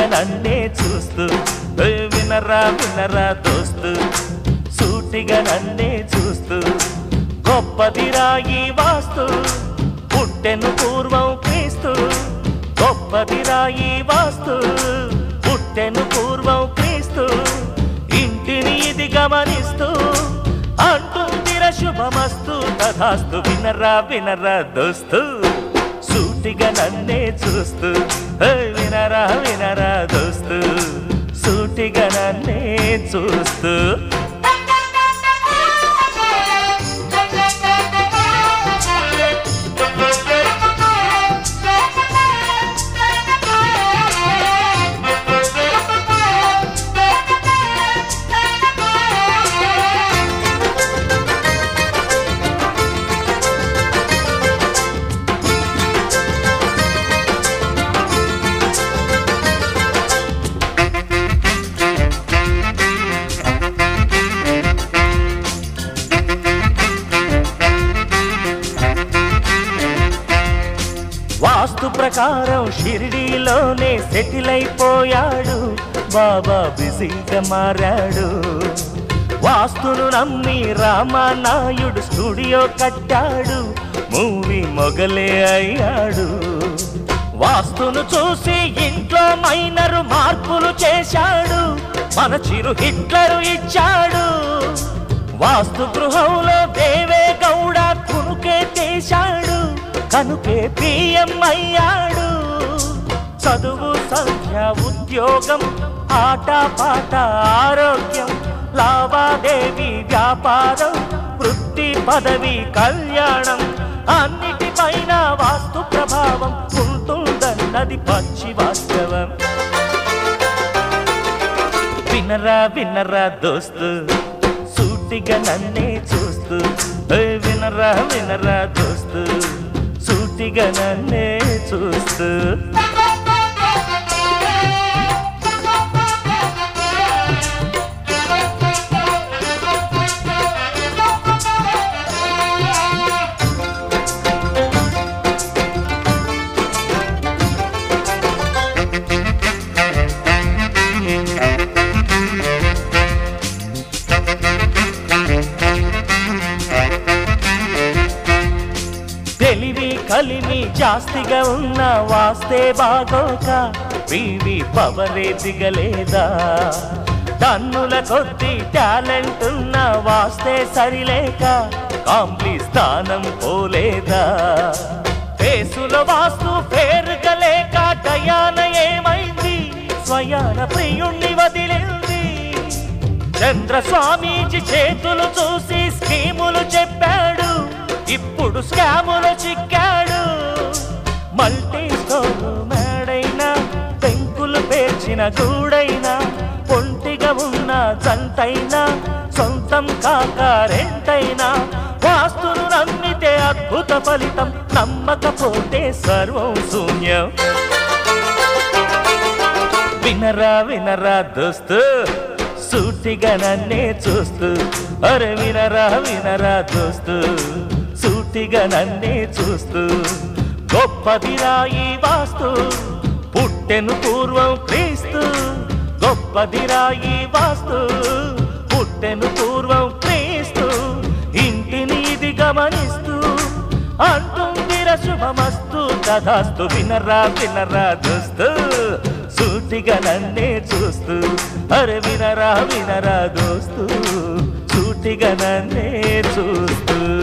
నన్నే చూస్తూ ఏ వినరా వినరా దోస్తు సూటిగా నన్నే చూస్తూ గొప్పదిరా ఈ వాస్తు పుట్టెను పూర్వం క్రీస్తు గొప్పదిరా ఈ వాస్తు పుట్టెను పూర్వం క్రీస్తు ఇంటిని ఇది గమనిస్తూ అంటుందిర శుభమస్తు తథాస్తు వినరా వినరా దోస్తు సూటిగా నన్నే చూస్తూ ఏ వినరా వినరా దోస్తు సూటిగా నన్నే చూస్తూ వాస్తు ప్రకారం షిరిడీలోనే సెటిల్ అయిపోయాడు బాబా బిజీగా మారాడు వాస్తును నమ్మి రామానాయుడు స్టూడియో కట్టాడు మూవీ మొగలే అయ్యాడు వాస్తును చూసి ఇంట్లో మైనరు మార్పులు చేశాడు మన చిరు హిట్లరు ఇచ్చాడు వాస్తు గృహంలో దేవే గౌడ కునుకే చేశాడు కనుకే పిఎం అయ్యాడు చదువు సంఖ్య ఉద్యోగం ఆట పాట ఆరోగ్యం లావాదేవీ వ్యాపారం వృత్తి పదవి కళ్యాణం అన్నిటిపైన వాస్తు ప్రభావం ఉంటుందన్నది పచ్చి వాస్తవం వినరా వినరా దోస్తు సూటిగా నన్నే చూస్తూ ఏ వినరా వినరా దోస్తు సూటిగా నన్నే చూస్తూ తెలివి కలిమి జాస్తిగా ఉన్న వాస్తే బాగోక వివి పవరే దిగలేదా టన్నుల కొద్ది టాలెంట్ ఉన్న వాస్తే సరిలేక కాంప్లీ స్థానం పోలేదా ఫేసులో వాస్తు పేరుగా లేక టయాన ఏమైంది స్వయాన ప్రియుణ్ణి వదిలింది చంద్ర స్వామీజీ చేతులు చూసి స్కీములు చెప్పాడు ఇప్పుడు స్కాములు చిక్కాడు మల్టీ స్టోర్ మేడైనా పెంకులు పేర్చిన గూడైనా ఒంటిగా ఉన్న జంటైనా సొంతం కాక రెంటైనా వాస్తును నమ్మితే అద్భుత ఫలితం నమ్మకపోతే సర్వం శూన్యం వినరా వినరా దోస్తు సూటిగా నన్నే చూస్తూ అరే వినరా వినరా దోస్తు సూటిగా నన్నే చూస్తూ గొప్పదిరా ఈ వాస్తు పుట్టెను పూర్వం క్రీస్తు గొప్పదిరా ఈ వాస్తు పుట్టెను పూర్వం క్రీస్తు ఇంటిని ఇది గమనిస్తూ అంటుందిర శుభమస్తు తథాస్తు వినరా వినరా దోస్తు సూటిగా నన్నే చూస్తూ అరే వినరా వినరా దోస్తు సూటిగా నన్నే చూస్తూ